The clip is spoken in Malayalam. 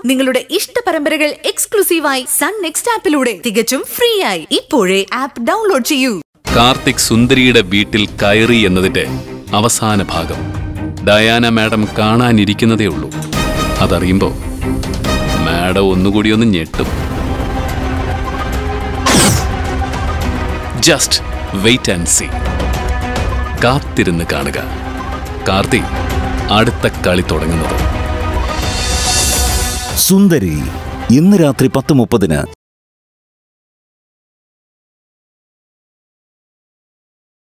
നിങ്ങളുടെ ഇഷ്ട പരമ്പരകൾ എക്സ്ക്ലൂസീവായി സൺ നെക്സ്റ്റ് ആപ്പിലൂടെ തികച്ചും ഫ്രീ ആയി ഇപ്പോഴേ ആപ്പ് ഡൗൺലോഡ് ചെയ്യൂ കാർത്തിക് സുന്ദരിയുടെ വീട്ടിൽ കയറി എന്നതിന്റെ അവസാന ഭാഗം ഡയാന മാഡം കാണാനിരിക്കുന്നതേ ഉള്ളൂ അതറിയുമ്പോ മാഡം ഒന്നുകൂടി ഒന്ന് ഞെട്ടും ജസ്റ്റ് വെയിറ്റ് ആൻഡ് സീ കാത്തിരുന്ന് കാണുക കാർത്തി അടുത്ത കളി തുടങ്ങുന്നത് സുന്ദരി ഇന്ന് രാത്രി പത്ത് മുപ്പതിന്